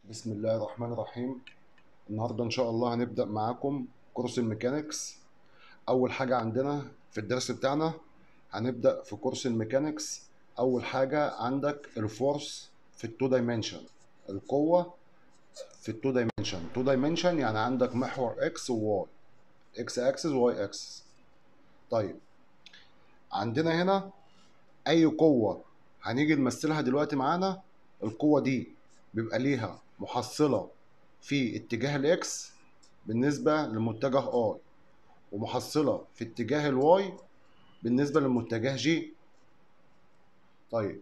بسم الله الرحمن الرحيم النهارده ان شاء الله هنبدأ معاكم كورس الميكانيكس اول حاجة عندنا في الدرس بتاعنا هنبدأ في كورس الميكانيكس اول حاجة عندك الفورس في التو دايمنشن القوة في التو دايمنشن تو دايمنشن يعني عندك محور اكس وواي اكس اكسس وواي اكسس طيب عندنا هنا اي قوة هنيجي نمثلها دلوقتي معانا القوة دي بيبقى ليها محصلة في اتجاه الاكس بالنسبة لمتجه اي ومحصلة في اتجاه الواي بالنسبة للمتجه جي طيب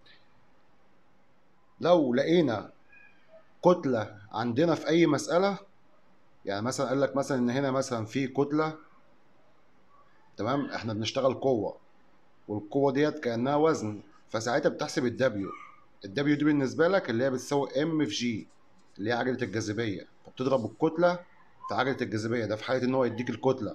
لو لقينا كتلة عندنا في أي مسألة يعني مثلا قال لك مثلا إن هنا مثلا في كتلة تمام احنا بنشتغل قوة والقوة ديت كأنها وزن فساعتها بتحسب الدبليو الدبليو دي بالنسبة لك اللي هي بتساوي ام في جي اللي هي عجلة الجاذبية فبتضرب الكتلة في عجلة الجاذبية ده في حالة إن هو يديك الكتلة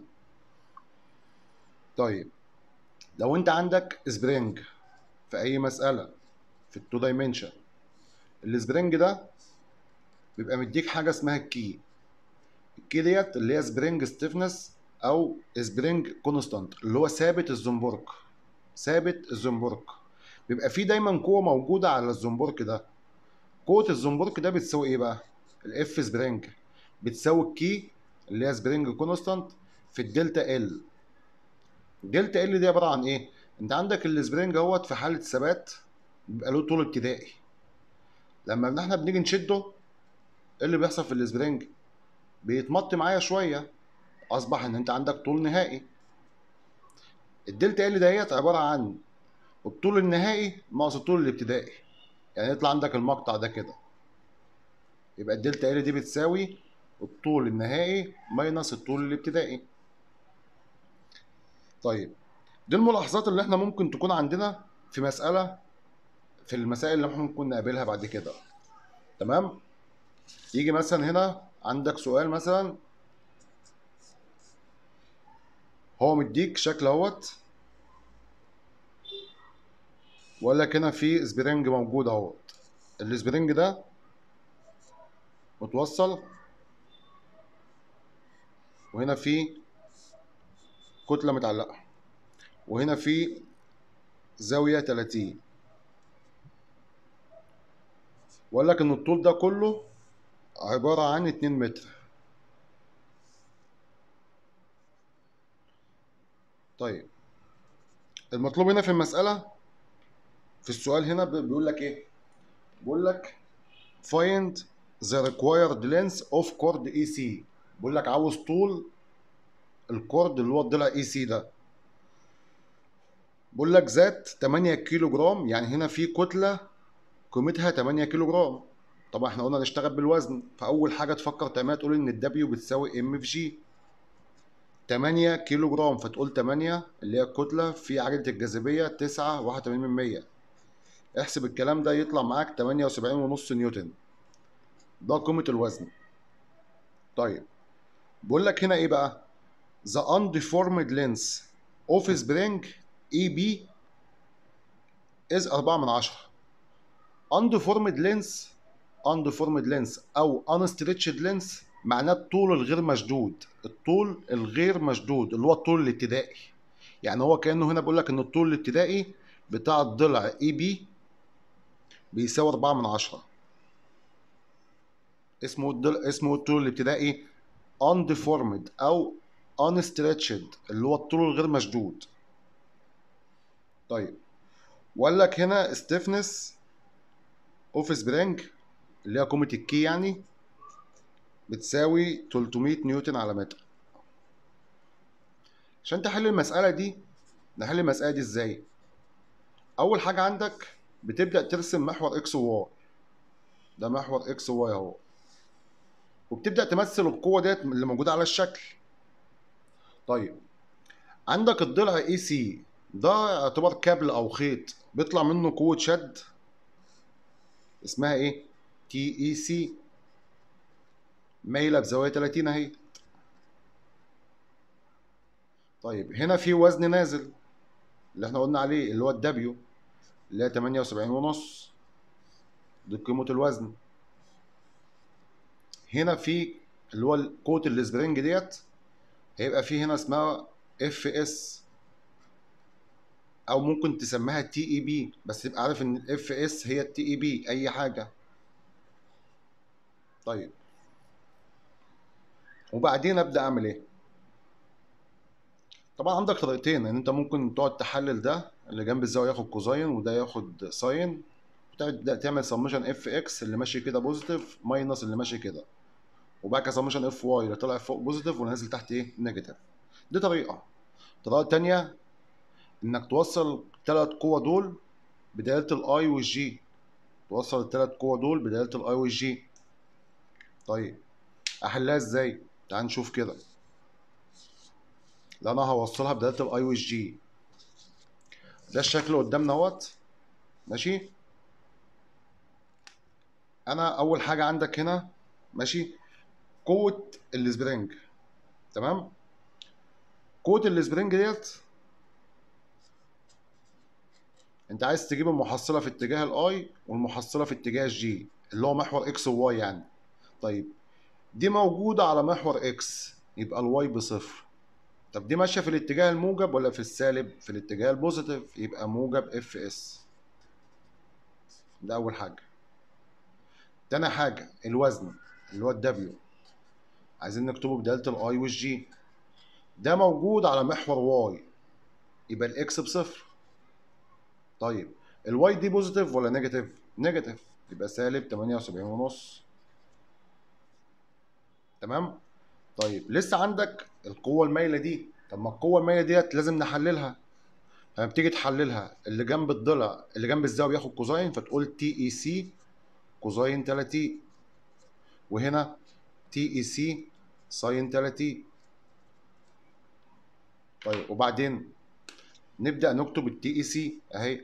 طيب لو أنت عندك سبرينج في أي مسألة في التو دايمنشن السبرينج ده بيبقى مديك حاجة اسمها الكي الكي ديت اللي هي سبرينج ستيفنس أو سبرينج كونستانت اللي هو ثابت الزنبرك ثابت الزنبرك بيبقى فيه دايما قوة موجودة على الزنبرك ده قوة الزنبرك ده بتساوي ايه بقى؟ الاف سبرينج بتساوي الكي اللي هي سبرينج كونستانت في الدلتا ال الدلتا ال دي عبارة عن ايه؟ انت عندك السبرينج اهوت في حالة ثبات بيبقى له طول ابتدائي لما احنا بنيجي نشده ايه اللي بيحصل في السبرينج؟ بيتمط معايا شوية اصبح ان انت عندك طول نهائي الدلتا ال ديت عبارة عن الطول النهائي ناقص الطول الابتدائي يعني يطلع عندك المقطع ده كده يبقى الدلتا ال دي بتساوي الطول النهائي ماينس الطول الابتدائي طيب دي الملاحظات اللي احنا ممكن تكون عندنا في مسألة في المسائل اللي احنا ممكن نقابلها بعد كده تمام يجي مثلا هنا عندك سؤال مثلا هو مديك شكل اهوت وقال لك هنا في سبرينج موجود اهوت السبرينج ده متوصل وهنا في كتلة متعلقة وهنا في زاوية 30 وقال لك ان الطول ده كله عبارة عن 2 متر طيب المطلوب هنا في المسألة في السؤال هنا بيقول لك ايه بيقول لك find the required length of cord EC بيقول لك عاوز طول الكورد اللي هو الضلع اي سي ده بيقول لك ذات 8 كيلو جرام يعني هنا في كتله قيمتها 8 كيلو جرام طبعا احنا قلنا نشتغل بالوزن فاول حاجه تفكر تعملها تقول ان الدبليو بتساوي ام في جي 8 كيلو جرام فتقول 8 اللي هي الكتله في عجله الجاذبيه 9 81 من 100 احسب الكلام ده يطلع معاك 78 ونص نيوتن ده قيمه الوزن طيب بقول لك هنا ايه بقى the undeformed length of spring EB is 4 من 10 undeformed length undeformed length او unstretched length معناه الطول الغير مشدود الطول الغير مشدود اللي هو الطول الابتدائي يعني هو كانه هنا بيقول لك ان الطول الابتدائي بتاع الضلع اي بي بيساوي 4 من 10 اسمه الضلع اسمه الطول الابتدائي undeformed او unstretched اللي هو الطول الغير مشدود طيب وقال لك هنا stiffness of spring اللي هي قيمة الكي يعني بتساوي 300 نيوتن على متر عشان تحل المسألة دي نحل المسألة دي ازاي أول حاجة عندك بتبدأ ترسم محور اكس وواي ده محور اكس وواي اهو وبتبدأ تمثل القوة ديت اللي موجودة على الشكل طيب عندك الضلع اي سي ده يعتبر كابل او خيط بيطلع منه قوة شد اسمها ايه تي اي سي مايلة بزاوية 30 اهي طيب هنا في وزن نازل اللي احنا قلنا عليه اللي هو الدبليو اللي هي 78 ونص دي قيمة الوزن هنا في اللي هو قوه السبرينج ديت هيبقى في هنا اسمها اف اس او ممكن تسميها تي اي بي بس تبقى عارف ان الاف اس هي التي اي بي اي حاجه طيب وبعدين ابدا اعمل ايه طبعا عندك طريقتين ان انت ممكن تقعد تحلل ده اللي جنب الزاويه ياخد كوزاين وده ياخد ساين وتبدا تعمل سمشن اف اكس اللي ماشي كده بوزيتيف ماينس اللي ماشي كده وبعد كده سمشن اف واي اللي طلع فوق بوزيتيف ونازل تحت ايه نيجاتيف دي طريقه الطريقه الثانيه انك توصل الثلاث قوى دول بدايه الاي والجي توصل الثلاث قوى دول بدايه الاي والجي طيب احلها ازاي تعال نشوف كده لا انا هوصلها بدايه الاي والجي ده الشكل اللي قدامنا اهوت ماشي انا اول حاجه عندك هنا ماشي قوه السبرينج تمام قوه السبرينج ديت انت عايز تجيب المحصله في اتجاه الاي والمحصله في اتجاه الجي اللي هو محور اكس وواي يعني طيب دي موجوده على محور اكس يبقى الواي بصفر طب دي ماشيه في الاتجاه الموجب ولا في السالب في الاتجاه البوزيتيف يبقى موجب اف اس ده اول حاجه تاني حاجه الوزن اللي هو الدبليو عايزين نكتبه بدالة الاي والجي ده موجود على محور واي يبقى الاكس بصفر طيب الواي دي بوزيتيف ولا نيجاتيف نيجاتيف يبقى سالب 78 ونص تمام طيب لسه عندك القوة المايلة دي طب ما القوة المايلة ديت لازم نحللها لما بتيجي تحللها اللي جنب الضلع اللي جنب الزاوية بياخد كوزاين فتقول تي اي سي كوزاين 30 وهنا تي اي سي ساين 30 طيب وبعدين نبدأ نكتب التي اي سي اهي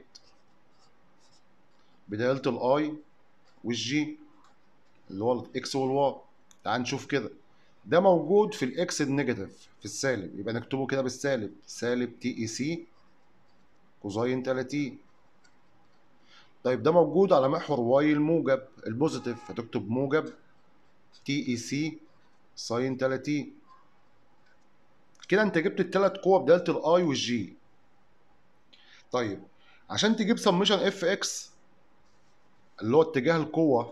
بدالة الاي والجي اللي هو الاكس والواي تعال نشوف كده ده موجود في الاكس النيجاتيف في السالب يبقى نكتبه كده بالسالب سالب تي اي سي كوزاين 30 طيب ده موجود على محور واي الموجب البوزيتيف فتكتب موجب تي اي سي ساين 30 كده انت جبت الثلاث قوى بدالة الاي والجي طيب عشان تجيب سمشن اف اكس اللي هو اتجاه القوة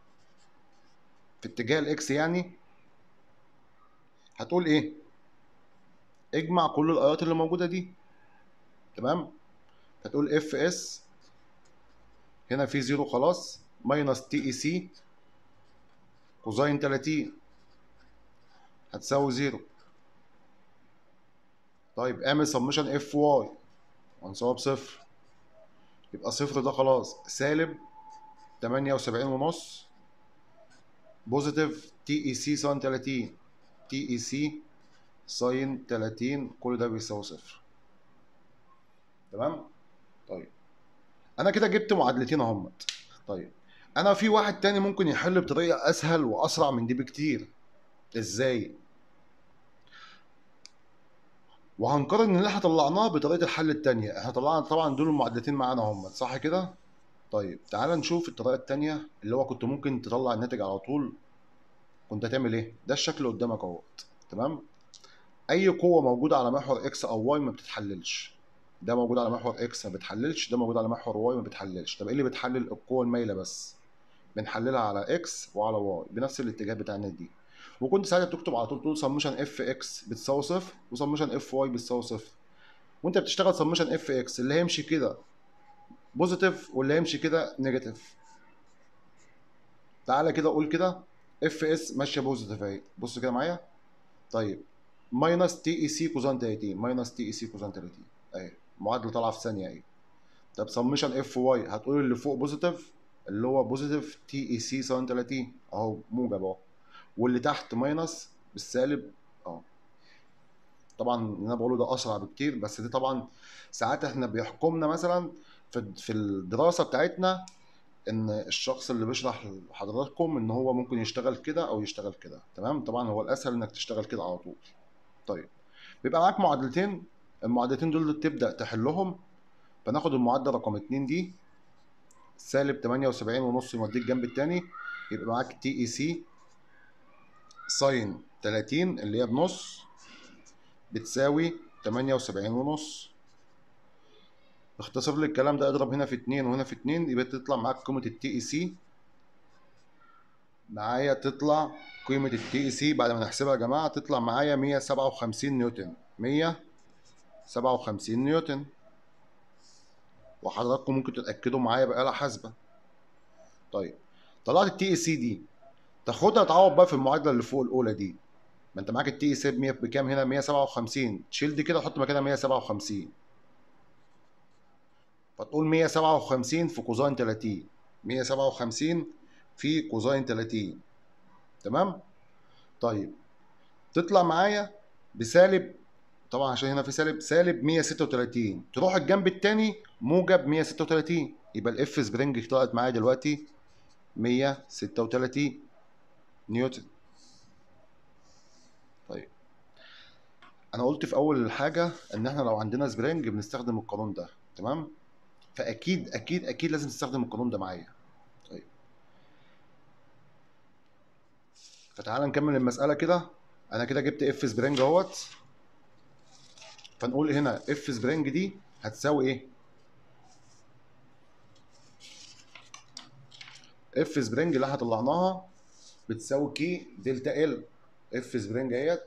في اتجاه الاكس يعني هتقول ايه اجمع كل الايات اللي موجوده دي تمام هتقول اف اس هنا في زيرو خلاص ماينس تي اي سي كوزاين 30 هتساوي زيرو طيب اعمل سمشن اف واي وهنساويها بصفر يبقى صفر ده خلاص سالب 78 ونص بوزيتيف تي اي سي ساين 30 تي اي سي ساين 30 كل ده بيساوي صفر تمام طيب انا كده جبت معادلتين اهمت طيب انا في واحد تاني ممكن يحل بطريقه اسهل واسرع من دي بكتير ازاي وهنقارن اللي احنا طلعناه بطريقه الحل التانية احنا طلعنا طبعا دول المعادلتين معانا هم صح كده طيب تعال نشوف الطريقه التانية اللي هو كنت ممكن تطلع الناتج على طول كنت هتعمل ايه ده الشكل اللي قدامك اهوت تمام اي قوه موجوده على محور اكس او واي ما بتتحللش ده موجود على محور اكس ما بتحللش ده موجود على محور واي ما بتحللش طب ايه اللي بتحلل القوه المايله بس بنحللها على اكس وعلى واي بنفس الاتجاه بتاعنا دي وكنت ساعتها بتكتب على طول تقول سمشن اف اكس بتساوي صفر وسمشن اف واي بتساوي صفر وانت بتشتغل سمشن اف اكس اللي هيمشي كده بوزيتيف واللي هيمشي كده نيجاتيف تعالى كده قول كده اف اس ماشيه بوزيتيف اهي بص كده معايا طيب ماينس تي اي سي كوزان 30 ماينس تي اي سي كوزان 30 اهي معادله طالعه في ثانيه اهي طب سمشن اف واي هتقول اللي فوق بوزيتيف اللي هو بوزيتيف تي اي سي ساين 30 اهو موجب اهو واللي تحت ماينس بالسالب اهو طبعا اللي انا بقوله ده اسرع بكتير بس دي طبعا ساعات احنا بيحكمنا مثلا في في الدراسه بتاعتنا ان الشخص اللي بيشرح لحضراتكم ان هو ممكن يشتغل كده او يشتغل كده تمام طبعا هو الاسهل انك تشتغل كده على طول طيب بيبقى معاك معادلتين المعادلتين دول تبدا تحلهم فناخد المعادله رقم 2 دي سالب 78 ونص يوديك الجنب التاني يبقى معاك تي اي سي ساين 30 اللي هي بنص بتساوي 78 ونص اختصر لي الكلام ده اضرب هنا في 2 وهنا في 2 يبقى تطلع معاك قيمة التي اي سي معايا تطلع قيمة التي اي سي بعد ما نحسبها يا جماعة تطلع معايا 157 نيوتن 157 نيوتن وحضراتكم ممكن تتأكدوا معايا بآلة حاسبة طيب طلعت التي اي سي دي تاخدها تعوض بقى في المعادلة اللي فوق الأولى دي ما انت معاك التي اي سي بكام هنا 157 تشيل دي كده تحط مكانها 157 فتقول 157 في كوزين 30 157 في كوزين 30 تمام طيب تطلع معايا بسالب طبعا عشان هنا في سالب سالب 136 تروح الجنب التاني موجب 136 يبقى الاف سبرينج طلعت معايا دلوقتي 136 نيوتن طيب انا قلت في اول الحاجه ان احنا لو عندنا سبرينج بنستخدم القانون ده تمام فاكيد اكيد اكيد لازم تستخدم القانون ده معايا طيب فتعال نكمل المساله كده انا كده جبت اف سبرينج اهوت فنقول هنا اف سبرينج دي هتساوي ايه اف سبرينج اللي احنا طلعناها بتساوي كي دلتا ال اف سبرينج اهيت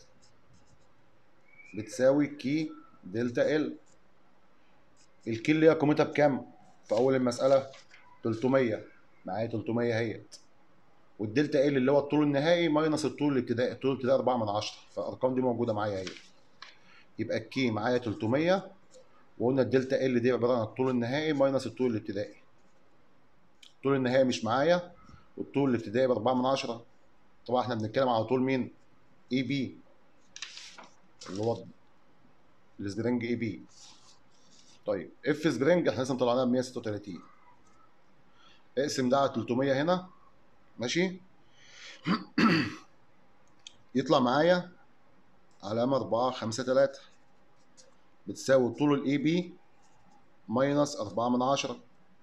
بتساوي كي دلتا ال الكي اللي هي قيمتها بكام في اول المساله 300 معايا 300 اهيت والدلتا ال اللي هو الطول النهائي ماينس الطول الابتدائي الطول الابتدائي 4 من 10 فالارقام دي موجوده معايا اهي يبقى الكي معايا 300 وقلنا الدلتا ال دي عباره عن الطول النهائي ماينس الطول الابتدائي الطول النهائي مش معايا والطول الابتدائي ب 4 من 10 طبعا احنا بنتكلم على طول مين اي بي اللي هو السبرينج اي بي طيب اف سبرينج احنا لسه مطلعناها ب 136 اقسم ده على 300 هنا ماشي يطلع معايا علامة 4 5 3 بتساوي طول الاي بي ماينس 4 من 10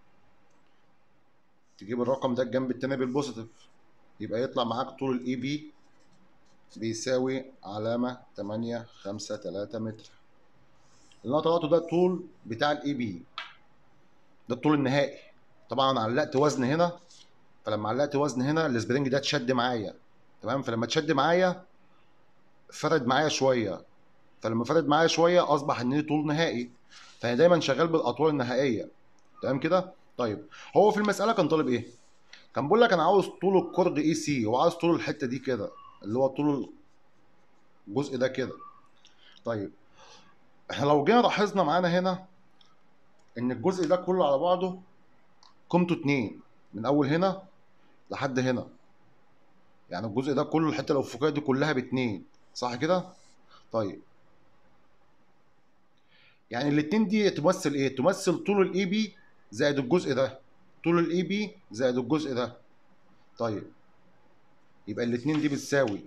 تجيب الرقم ده الجنب التاني بالبوزيتيف يبقى يطلع معاك طول الاي بي بيساوي علامة 8 5 3 متر اللي انا طلعته ده الطول بتاع الاي بي ده الطول النهائي طبعا انا علقت وزن هنا فلما علقت وزن هنا السبرينج ده اتشد معايا تمام فلما اتشد معايا فرد معايا شويه فلما فرد معايا شويه اصبح ان طول نهائي فانا دايما شغال بالاطوال النهائيه تمام كده طيب هو في المساله كان طالب ايه كان بيقول لك انا عاوز طول الكورد اي سي وعاوز طول الحته دي كده اللي هو طول الجزء ده كده طيب احنا لو جينا لاحظنا معانا هنا ان الجزء ده كله على بعضه قيمته 2 من اول هنا لحد هنا يعني الجزء ده كله الحته الافقيه دي كلها باتنين صح كده طيب يعني الاتنين دي تمثل ايه تمثل طول الاي بي زائد الجزء ده طول الاي بي زائد الجزء ده طيب يبقى الاتنين دي بتساوي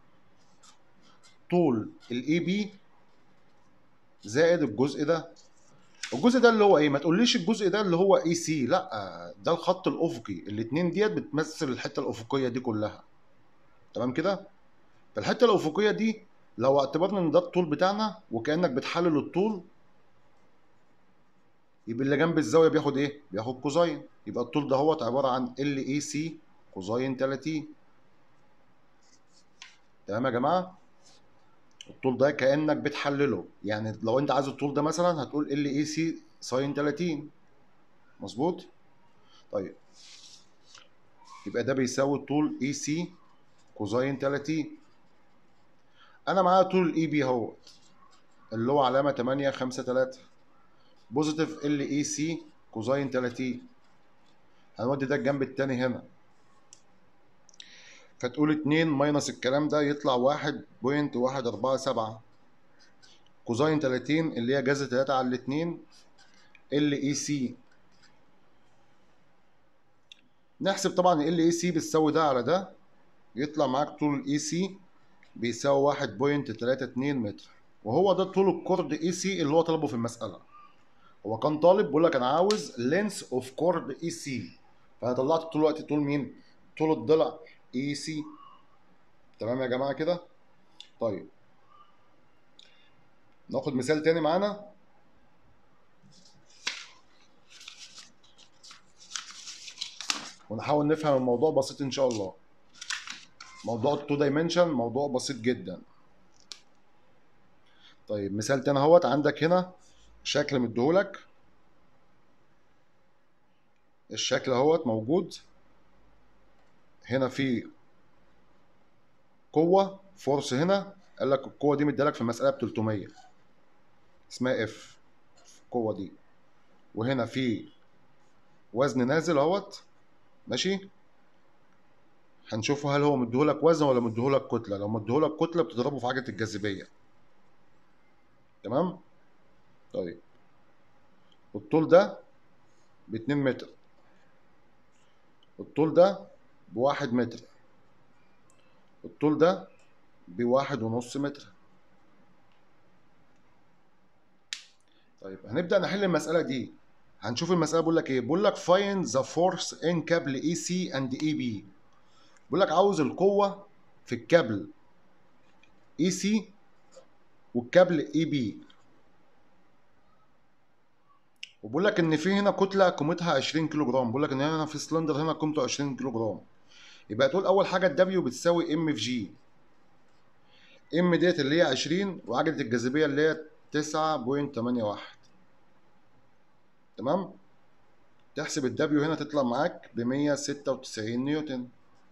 طول الاي بي زائد الجزء ده الجزء ده اللي هو ايه ما تقوليش الجزء ده اللي هو اي سي لا ده الخط الافقي الاتنين ديت بتمثل الحته الافقيه دي كلها تمام كده فالحته الافقيه دي لو اعتبرنا ان ده الطول بتاعنا وكانك بتحلل الطول يبقى اللي جنب الزاويه بياخد ايه بياخد كوزين يبقى الطول ده هو عباره عن ال اي سي كوزين 30 تمام يا جماعه الطول ده كانك بتحلله يعني لو انت عايز الطول ده مثلا هتقول ال اي سي ساين 30 مظبوط طيب يبقى ده بيساوي طول اي سي كوزين 30 انا معايا طول الاي بي اهوت اللي هو علامه 8 5 3 بوزيتيف ال اي سي كوزين 30 هنودي ده الجنب التاني هنا فتقول 2 ماينس الكلام ده يطلع 1.147 كوزين 30 اللي هي جذر 3 على الاتنين ال اي سي نحسب طبعا ال اي سي بتساوي ده على ده يطلع معاك طول الاي سي بيساوي 1.32 متر وهو ده طول الكورد اي سي اللي هو طلبه في المساله هو كان طالب بيقول لك انا عاوز لينس اوف كورد اي سي فانا طلعت طول الوقت طول مين طول الضلع اي سي تمام يا جماعه كده طيب ناخد مثال تاني معانا ونحاول نفهم الموضوع بسيط ان شاء الله موضوع التو دايمنشن موضوع بسيط جدا طيب مثال تاني اهوت عندك هنا شكل مديهولك الشكل اهوت موجود هنا في قوة فورس هنا قال لك القوة دي مديلك في المسألة ب 300 اسمها اف القوة دي وهنا في وزن نازل اهوت ماشي هنشوفه هل هو مديهولك وزن ولا مديهولك كتلة لو مديهولك كتلة بتضربه في حاجة الجاذبية تمام طيب الطول ده باتنين متر الطول ده بواحد متر الطول ده بواحد ونص متر طيب هنبدأ نحل المسألة دي هنشوف المسألة بيقول لك ايه بيقول لك find the force in كابل AC and AB بيقول لك عاوز القوة في الكابل AC والكابل AB وبيقول لك ان في هنا كتله قيمتها 20 كيلو جرام بيقول لك ان هنا في سلندر هنا قيمته 20 كيلو جرام يبقى تقول اول حاجه الدبليو بتساوي ام في جي ام ديت اللي هي 20 وعجله الجاذبيه اللي هي 9.81 تمام تحسب الدبليو هنا تطلع معاك ب 196 نيوتن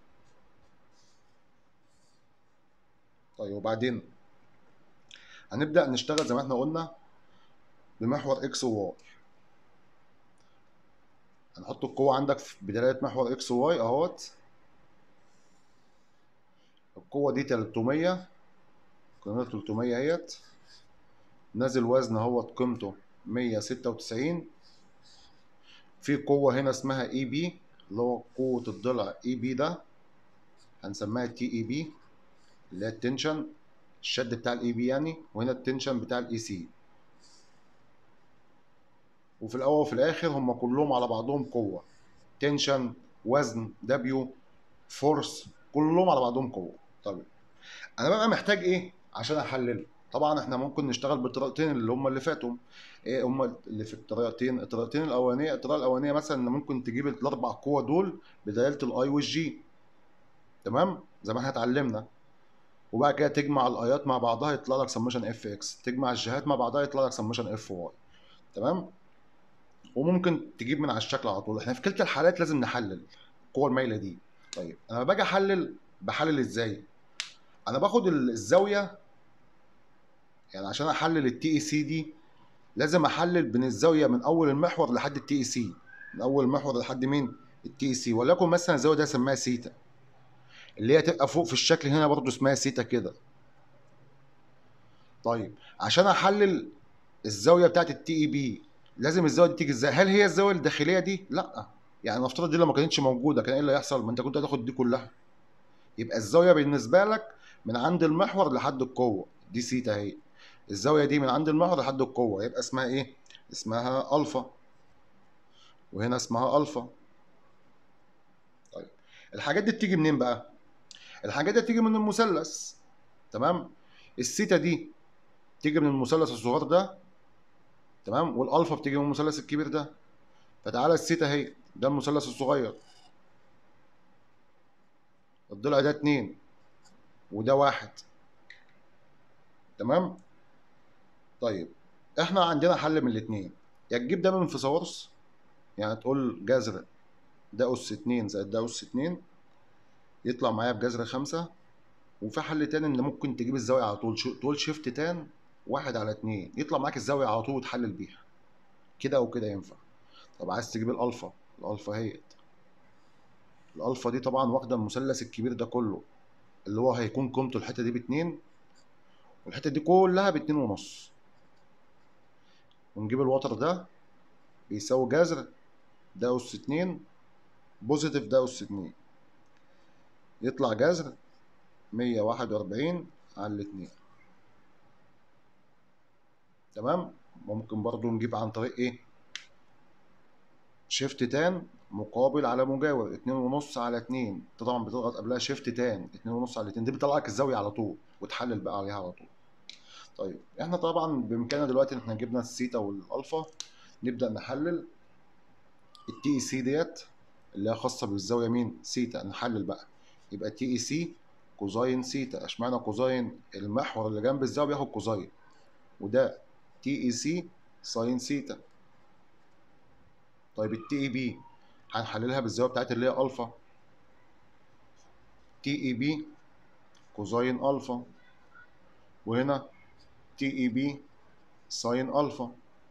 طيب وبعدين هنبدا نشتغل زي ما احنا قلنا بمحور اكس وواي هنحط القوة عندك في بداية محور اكس واي اهوت القوة دي 300 قيمتها 300 اهيت نازل وزن اهوت قيمته 196 في قوة هنا اسمها اي بي اللي هو قوة الضلع اي بي ده هنسميها تي اي بي اللي هي التنشن الشد بتاع الاي بي يعني وهنا التنشن بتاع الاي سي وفي الاول وفي الاخر هم كلهم على بعضهم قوه تنشن وزن دبليو فورس كلهم على بعضهم قوه طيب انا بقى محتاج ايه عشان احلله طبعا احنا ممكن نشتغل بالطريقتين اللي هم اللي فاتوا ايه هم اللي في الطريقتين الطريقتين الاولانيه الطريقه الاولانيه مثلا ان ممكن تجيب الاربع قوى دول بدلاله الاي والجي تمام زي ما احنا اتعلمنا وبعد كده تجمع الايات مع بعضها يطلع لك سمشن اف اكس تجمع الجهات مع بعضها يطلع لك سمشن اف واي تمام وممكن تجيب من على الشكل على طول احنا في كلتا الحالات لازم نحلل القوه المايله دي طيب انا باجي احلل بحلل ازاي انا باخد الزاويه يعني عشان احلل التي اي سي دي لازم احلل بين الزاويه من اول المحور لحد التي اي سي من اول المحور لحد مين التي اي سي وليكن مثلا الزاويه دي اسميها سيتا اللي هي تبقى فوق في الشكل هنا برضو اسمها سيتا كده طيب عشان احلل الزاويه بتاعت التي اي بي لازم الزاويه دي تيجي ازاي هل هي الزاويه الداخليه دي لا يعني نفترض دي لو ما كانتش موجوده كان ايه اللي هيحصل ما انت كنت هتاخد دي كلها يبقى الزاويه بالنسبه لك من عند المحور لحد القوه دي سيتا اهي الزاويه دي من عند المحور لحد القوه يبقى اسمها ايه اسمها الفا وهنا اسمها الفا طيب الحاجات دي بتيجي منين بقى الحاجات دي بتيجي من المثلث تمام السيتا دي تيجي من المثلث الصغير ده تمام والالفا بتيجي من المثلث الكبير ده فتعالى السيتا اهي ده المثلث الصغير الضلع ده اتنين وده واحد تمام طيب احنا عندنا حل من الاتنين يا تجيب ده من فيثاغورس يعني تقول جذر ده اس اتنين زائد ده اس اتنين يطلع معايا بجذر خمسة وفي حل تاني ان ممكن تجيب الزاوية على طول تقول شيفت تان واحد على اتنين يطلع معاك الزاوية على طول وتحلل بيها كده او كده ينفع طب عايز تجيب الالفا الالفا هيت الالفا دي طبعا واخدة المثلث الكبير ده كله اللي هو هيكون قيمته الحتة دي باتنين والحتة دي كلها باتنين ونص ونجيب الوتر ده بيساوي جذر ده أس اتنين بوزيتيف ده أس اتنين يطلع جذر مية واحد وأربعين على الاتنين تمام ممكن برضو نجيب عن طريق ايه شيفت تان مقابل على مجاور اتنين ونص على اتنين انت طبعا بتضغط قبلها شيفت تان اتنين ونص على اتنين دي بتطلع لك الزاويه على طول وتحلل بقى عليها على طول طيب احنا طبعا بامكاننا دلوقتي ان احنا جبنا الثيتا والالفا نبدا نحلل التي اي سي ديت اللي هي خاصه بالزاويه مين سيتا نحلل بقى يبقى تي اي سي كوزاين سيتا اشمعنى كوزاين المحور اللي جنب الزاويه بياخد كوزاين وده تي اي سي ساين سيتا طيب التي اي بي هنحللها بالزاويه بتاعتها اللي هي الفا تي اي بي كوزاين الفا وهنا تي اي بي ساين الفا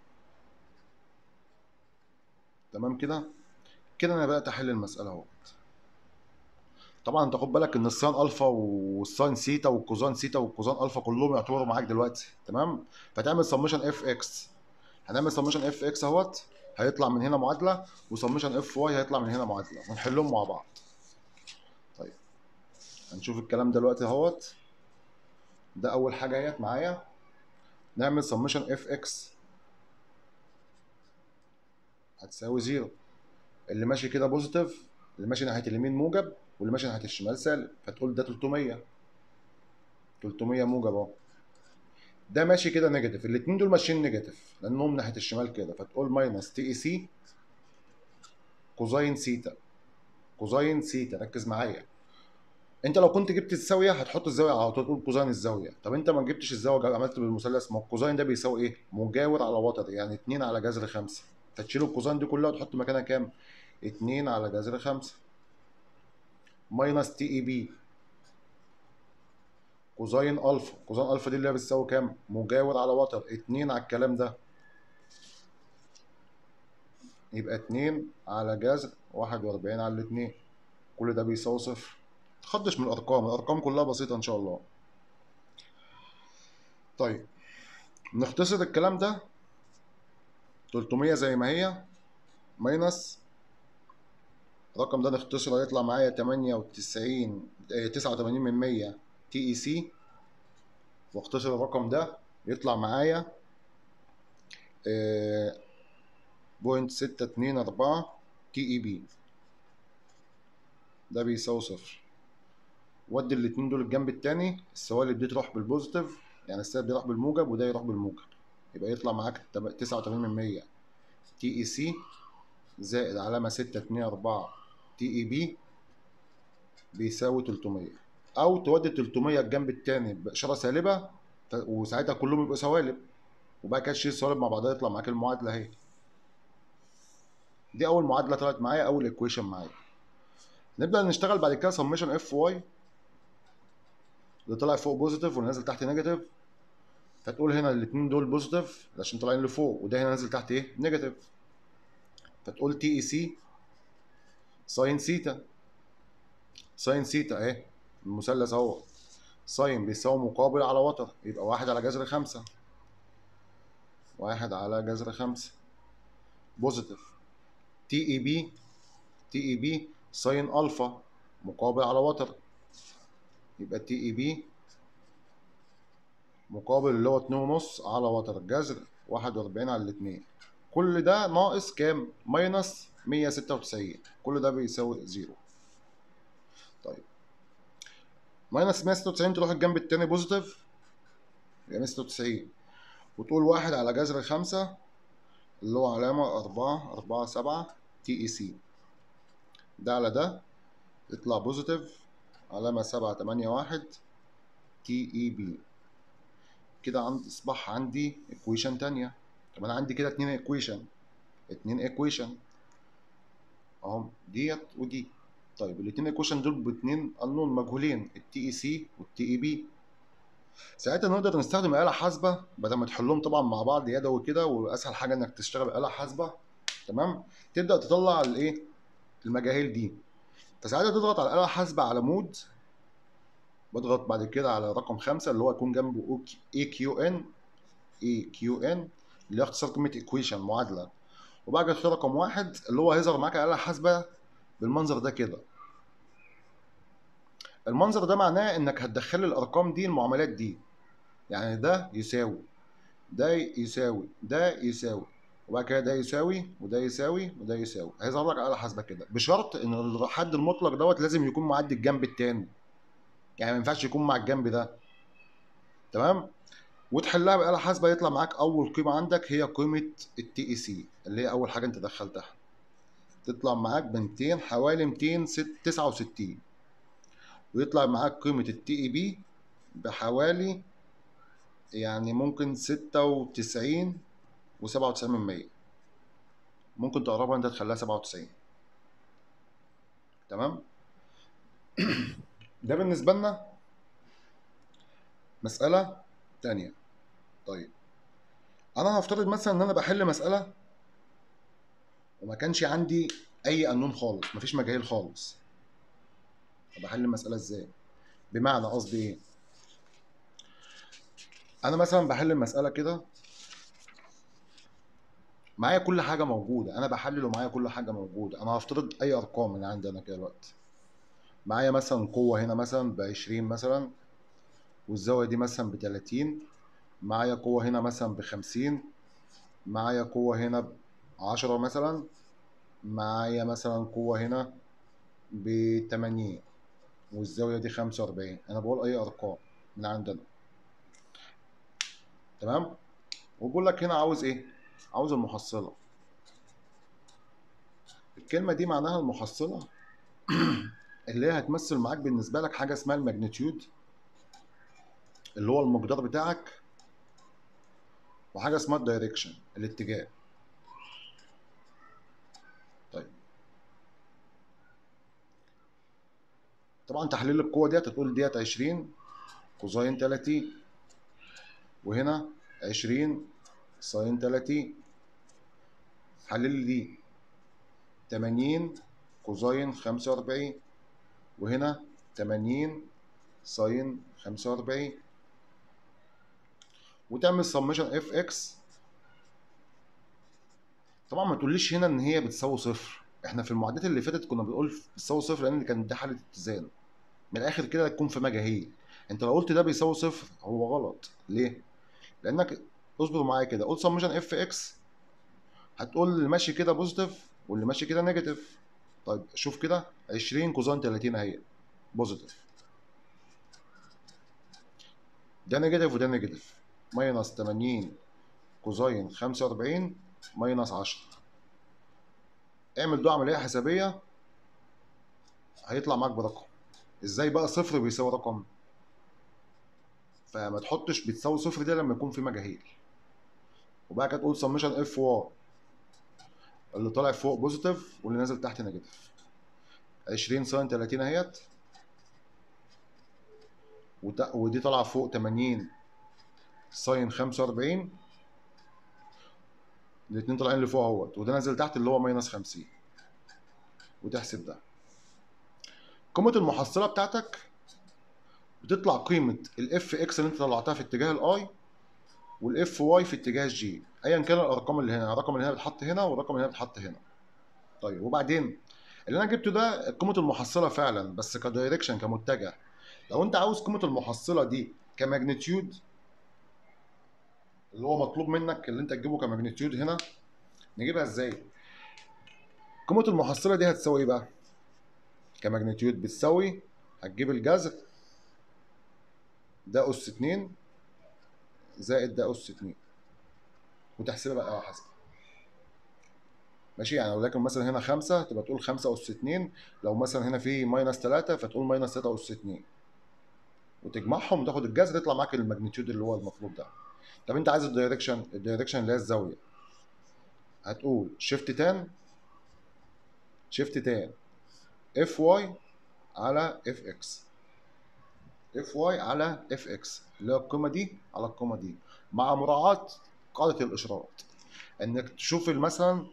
تمام كده كده انا بدات احل المساله اهو طبعا انت خد بالك ان الساين الفا والساين سيتا والكوزان سيتا والكوزان الفا كلهم يعتبروا معاك دلوقتي تمام فتعمل سمشن اف اكس هنعمل سمشن اف اكس اهوت هيطلع من هنا معادله وسمشن اف واي هيطلع من هنا معادله ونحلهم مع بعض طيب هنشوف الكلام دلوقتي اهوت ده اول حاجه اهيت معايا نعمل سمشن اف اكس هتساوي زيرو اللي ماشي كده بوزيتيف اللي ماشي ناحيه اليمين موجب واللي ماشي ناحيه الشمال سالب فتقول ده 300 300 موجب اهو ده ماشي كده نيجاتيف الاثنين دول ماشيين نيجاتيف لانهم ناحيه الشمال كده فتقول ماينس تي اي سي كوزاين سيتا كوزاين سيتا ركز معايا انت لو كنت جبت الزاويه هتحط الزاويه على طول تقول كوزاين الزاويه طب انت ما جبتش الزاويه عملت بالمثلث ما الكوزاين ده بيساوي ايه مجاور على وتر يعني 2 على جذر 5 فتشيل الكوزاين دي كلها وتحط مكانها كام 2 على جذر 5 ماينس تي اي بي كوزاين الفا كوزاين الفا دي اللي هي بتساوي كام مجاور على وتر 2 على الكلام ده يبقى 2 على جذر 41 على الاثنين كل ده بيساوي صفر تخضش من الارقام الارقام كلها بسيطه ان شاء الله طيب نختصر الكلام ده 300 زي ما هي ماينس الرقم ده نختصره هيطلع معايا 98 89 من 100 تي اي سي واختصر الرقم ده يطلع معايا بوينت ستة اتنين أربعة تي اي بي ده بيساوي صفر ودي الاتنين دول الجنب التاني السوالب دي تروح بالبوزيتيف يعني السالب ده يروح بالموجب وده يروح بالموجب يبقى يطلع معاك تسعة وتمانين من مية تي اي سي زائد علامة ستة اتنين أربعة تي اي بي بيساوي تلتمية أو تودي التلتمية الجنب التاني بإشارة سالبة وساعتها كلهم يبقوا سوالب وبعد كده تشيل السوالب مع بعضها يطلع معاك المعادلة اهي دي أول معادلة طلعت معايا أول إيكويشن معايا نبدأ نشتغل بعد كده سميشن اف واي اللي طلع فوق بوزيتيف واللي نازل تحت نيجاتيف فتقول هنا الاثنين دول بوزيتيف عشان طالعين لفوق وده هنا نازل تحت ايه نيجاتيف فتقول تي اي سي ساين سيتا ساين سيتا اهي المثلث اهو ساين بيساوي مقابل على وتر يبقى واحد على جذر خمسة واحد على جذر خمسة بوزيتيف تي اي بي تي اي بي ساين الفا مقابل على وتر يبقى تي اي بي مقابل اللي هو اتنين ونص على وتر جذر واحد وأربعين على الاتنين كل ده ناقص كام؟ ماينس مية ستة وتسعين كل ده بيساوي زيرو طيب ماينس مية ستة وتسعين تروح الجنب التاني بوزيتيف يبقى مية ستة وتسعين وتقول واحد على جذر خمسة اللي هو علامة أربعة أربعة سبعة تي اي سي ده على ده يطلع بوزيتيف علامة سبعة تمانية واحد تي اي بي كده عند اصبح عندي ايكويشن تانية طب انا عندي كده اتنين ايكويشن اتنين ايكويشن اهم ديت ودي طيب الاتنين ايكويشن دول باتنين قانون مجهولين التي اي سي والتي اي بي ساعتها نقدر نستخدم آلة حاسبة بدل ما تحلهم طبعا مع بعض يدوي كده واسهل حاجة انك تشتغل بآلة حاسبة تمام تبدأ تطلع الايه المجاهيل دي فساعتها تضغط على الآلة الحاسبة على مود بضغط بعد كده على رقم خمسة اللي هو يكون جنبه اي كيو ان اي كيو ان اللي هو اختصار كلمة ايكويشن معادلة وبعد كده اختار رقم واحد اللي هو هيظهر معاك آلة حاسبة بالمنظر ده كده المنظر ده معناه انك هتدخل الارقام دي المعاملات دي يعني ده يساوي ده يساوي ده يساوي وبعد كده ده يساوي وده يساوي وده يساوي هيظهر لك آلة حاسبة كده بشرط ان الحد المطلق دوت لازم يكون معدي الجنب التاني يعني ما ينفعش يكون مع الجنب ده تمام وتحلها بآلة حاسبة يطلع معاك أول قيمة عندك هي قيمة التي اي سي اللي هي أول حاجة أنت دخلتها تطلع معاك ب 200 حوالي 269 ويطلع معاك قيمة التي اي بي بحوالي يعني ممكن 96 و97 من 100 ممكن تقربها انت تخليها 97 تمام ده بالنسبة لنا مسألة تانية طيب أنا هفترض مثلا إن أنا بحل مسألة وما كانش عندي أي قانون خالص مفيش مجاهيل خالص طب أحل المسألة إزاي؟ بمعنى قصدي إيه؟ أنا مثلا بحل المسألة كده معايا كل حاجة موجودة أنا بحلل ومعايا كل حاجة موجودة أنا هفترض أي أرقام من عندي أنا كده دلوقتي معايا مثلا قوة هنا مثلا بعشرين مثلا والزاوية دي مثلا بتلاتين معايا قوة هنا مثلا بخمسين معايا قوة هنا بعشرة مثلا معايا مثلا قوة هنا بتمانين والزاوية دي خمسة وأربعين أنا بقول أي أرقام من عندنا تمام وبقول لك هنا عاوز إيه؟ عاوز المحصلة الكلمة دي معناها المحصلة اللي هي هتمثل معاك بالنسبة لك حاجة اسمها الماجنتيود اللي هو المقدار بتاعك وحاجة اسمها الدايركشن الاتجاه طيب طبعا تحليل القوة ديت هتقول ديت 20 كوزين 30 وهنا 20 ساين 30 حلل لي دي 80 كوزين 45 وهنا 80 ساين 45 وتعمل سمشن اف اكس طبعا ما تقوليش هنا ان هي بتساوي صفر احنا في المعادلات اللي فاتت كنا بنقول بتساوي صفر لان كانت دي حاله اتزان من الاخر كده تكون في مجاهيل انت لو قلت ده بيساوي صفر هو غلط ليه لانك اصبر معايا كده قول سمشن اف اكس هتقول اللي ماشي كده بوزيتيف واللي ماشي كده نيجاتيف طيب شوف كده 20 كوزين 30 اهي بوزيتيف ده نيجاتيف وده نيجاتيف ماينس 80 كوزين 45 ماينس 10 اعمل ده عمليه حسابيه هيطلع معاك برقم ازاي بقى صفر بيساوي رقم فما تحطش بتساوي صفر دي لما يكون في مجاهيل وبقى كده تقول سمشن اف واي اللي طالع فوق بوزيتيف واللي نازل تحت نيجاتيف 20 ساين 30 اهيت وت- ودي طالعه فوق 80 ساين 45 الاتنين طالعين لفوق اهوت وده نازل تحت اللي هو ماينس 50 وتحسب ده قيمة المحصلة بتاعتك بتطلع قيمة الاف اكس اللي انت طلعتها في اتجاه الاي والاف واي في اتجاه الجي ايا كان الارقام اللي هنا الرقم اللي هنا بيتحط هنا والرقم اللي هنا بيتحط هنا طيب وبعدين اللي انا جبته ده قيمة المحصلة فعلا بس كدايركشن كمتجه لو انت عاوز قيمة المحصلة دي كماجنتيود اللي هو مطلوب منك اللي انت تجيبه كماجنتيود هنا نجيبها ازاي؟ قيمة المحصلة دي هتساوي ايه بقى؟ كماجنتيود بتساوي هتجيب الجذر ده أس اتنين زائد ده أس اتنين وتحسبها بقى على حسب ماشي يعني ولكن مثلا هنا خمسة تبقى تقول خمسة أس اتنين لو مثلا هنا في ماينس تلاتة فتقول ماينس تلاتة أس اتنين وتجمعهم وتاخد الجذر يطلع معاك الماجنتيود اللي هو المطلوب ده طب انت عايز الدايركشن الدايركشن اللي هي الزاوية هتقول شيفت تان شيفت تان اف واي على اف اكس اف واي على اف اكس اللي هي القيمه دي على القيمه دي مع مراعاه قاعده الاشارات انك تشوف مثلا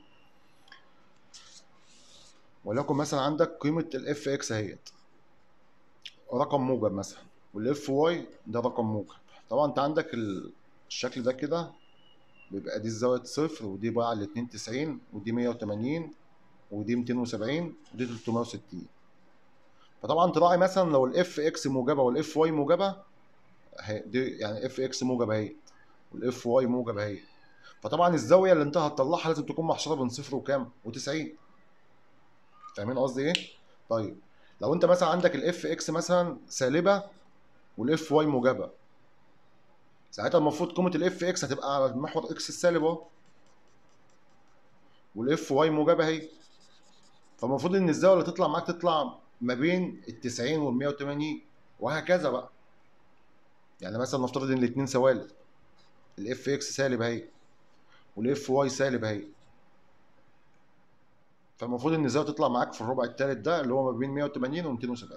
وليكن مثلا عندك قيمه الاف اكس اهيت رقم موجب مثلا والاف واي ده رقم موجب طبعا انت عندك ال- الشكل ده كده بيبقى دي الزاويه صفر ودي بقى على 92 ودي 180 ودي 270 ودي 360 فطبعا تراعي مثلا لو الاف اكس موجبه والاف واي موجبه اهي دي يعني اف اكس موجبه اهي والاف واي موجبه اهي فطبعا الزاويه اللي انت هتطلعها لازم تكون محصوره بين صفر وكام و90 فاهمين قصدي ايه طيب لو انت مثلا عندك الاف اكس مثلا سالبه والاف واي موجبه ساعتها المفروض قيمه الاف اكس هتبقى على محور اكس السالب اهو والاف واي موجبه اهي فالمفروض ان الزاويه اللي تطلع معاك تطلع ما بين ال 90 وال 180 وهكذا بقى يعني مثلا نفترض ان الاثنين سوالب الاف اكس سالب اهي والاف واي سالب اهي فالمفروض ان الزاويه تطلع معاك في الربع الثالث ده اللي هو ما بين 180 و 270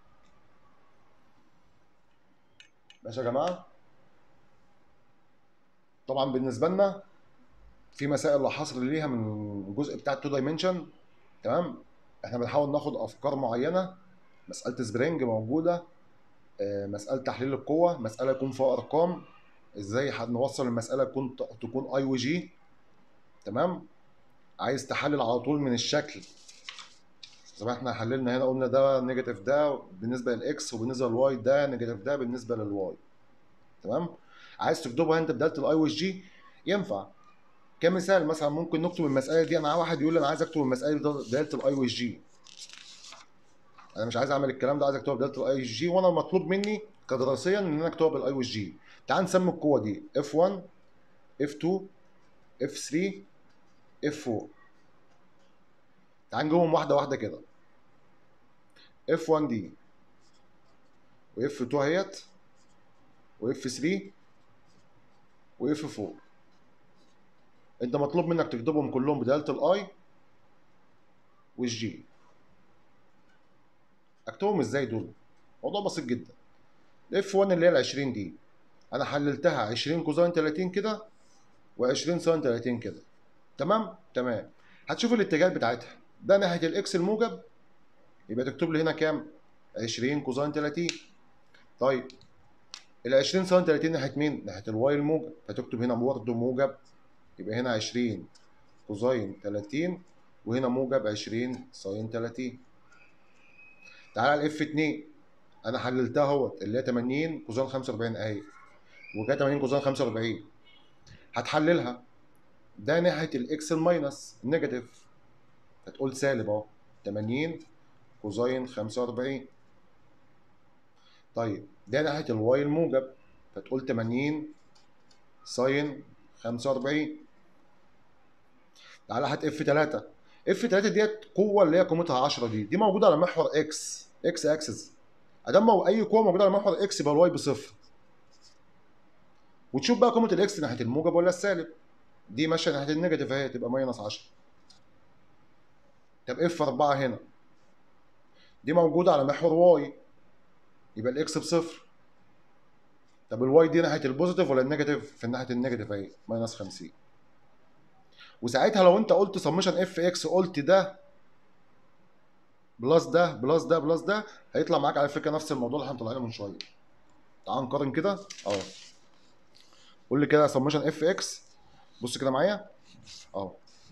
ماشي يا جماعه طبعا بالنسبه لنا في مسائل لا حصر ليها من الجزء بتاع التو دايمنشن تمام احنا بنحاول ناخد افكار معينه مساله سبرينج موجوده آه، مساله تحليل القوه مساله يكون فيها ارقام ازاي هنوصل المساله تكون تكون اي وجي تمام عايز تحلل على طول من الشكل زي ما احنا حللنا هنا قلنا ده نيجاتيف ده بالنسبه للاكس وبالنسبه للواي ده نيجاتيف ده بالنسبه للواي تمام عايز تكتبها انت بداله الاي والجي ينفع كمثال مثلا ممكن نكتب المساله دي انا واحد يقول لي انا عايز اكتب المساله دي بداله الاي والجي انا مش عايز اعمل الكلام ده عايز اكتبها بداله الاي والجي وانا المطلوب مني كدراسيا ان انا اكتبها بالاي والجي تعال نسمي القوه دي F1 F2 F3 F4 تعال نجيبهم واحده واحده كده F1 دي و F2 اهيت و F3 و F4 انت مطلوب منك تكتبهم كلهم بدالة الاي والجي اكتبهم ازاي دول موضوع بسيط جدا الاف 1 اللي هي ال 20 دي انا حللتها 20 كوزين 30 كده و20 ساين 30 كده تمام تمام هتشوف الاتجاهات بتاعتها ده ناحيه الاكس الموجب يبقى تكتب لي هنا كام 20 كوزين 30 طيب ال 20 ساين 30 ناحيه مين ناحيه الواي الموجب فتكتب هنا برضه موجب يبقى هنا 20 كوزين 30 وهنا موجب 20 ساين 30 تعالى على الاف 2 انا حللتها اهوت اللي هي 80 كوزين 45 اهي وجا 80 كوزين 45 هتحللها ده ناحيه الاكس الماينس النيجاتيف هتقول سالب اهو 80 كوزين 45 طيب ده ناحيه الواي الموجب فتقول 80 ساين 45 تعالى هات اف 3 اف 3 ديت قوه اللي هي قيمتها 10 دي دي موجوده على محور اكس اكس اكسس ادام اي قوه موجوده على محور اكس يبقى الواي بصفر وتشوف بقى قيمه الاكس ناحيه الموجب ولا السالب دي ماشيه ناحيه النيجاتيف اهي تبقى ماينس 10 طب اف 4 هنا دي موجوده على محور واي يبقى الاكس بصفر طب الواي دي ناحيه البوزيتيف ولا النيجاتيف في ناحيه النيجاتيف اهي ماينس 50 وساعتها لو انت قلت سمشن اف اكس قلت ده بلس ده بلس ده بلس ده هيطلع معاك على فكره نفس الموضوع اللي احنا طلعناه من شويه تعال نقارن كده اهو قول لي كده سمشن اف اكس بص كده معايا اهو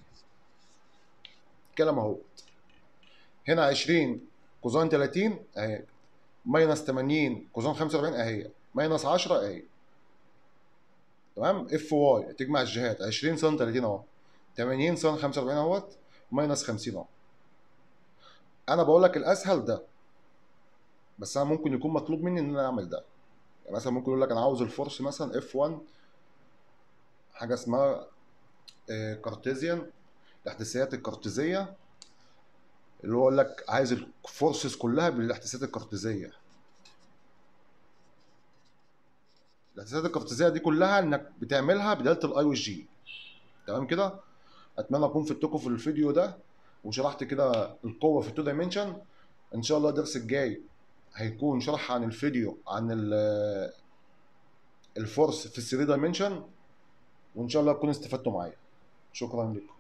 كلام اهو هنا 20 كوزين 30 اهي ماينس 80 كوزين 45 اهي ماينس 10 اهي تمام اف واي تجمع الجهات 20 سن 30 اهو 80 سن 45 اهوت ماينس 50 اهو انا بقول لك الاسهل ده بس انا ممكن يكون مطلوب مني ان انا اعمل ده يعني مثلا ممكن يقول لك انا عاوز الفورس مثلا اف 1 حاجه اسمها كارتيزيان الاحداثيات الكارتيزيه اللي هو يقول لك عايز الفورسز كلها بالاحداثيات الكارتيزيه الاحداثيات الكارتيزيه دي كلها انك بتعملها بداله الاي والجي تمام كده اتمنى اكون فدتكم في الفيديو ده وشرحت كده القوه في التو دايمنشن ان شاء الله الدرس الجاي هيكون شرح عن الفيديو عن الفورس في الثري دايمنشن وان شاء الله تكونوا استفدتوا معايا شكرا لكم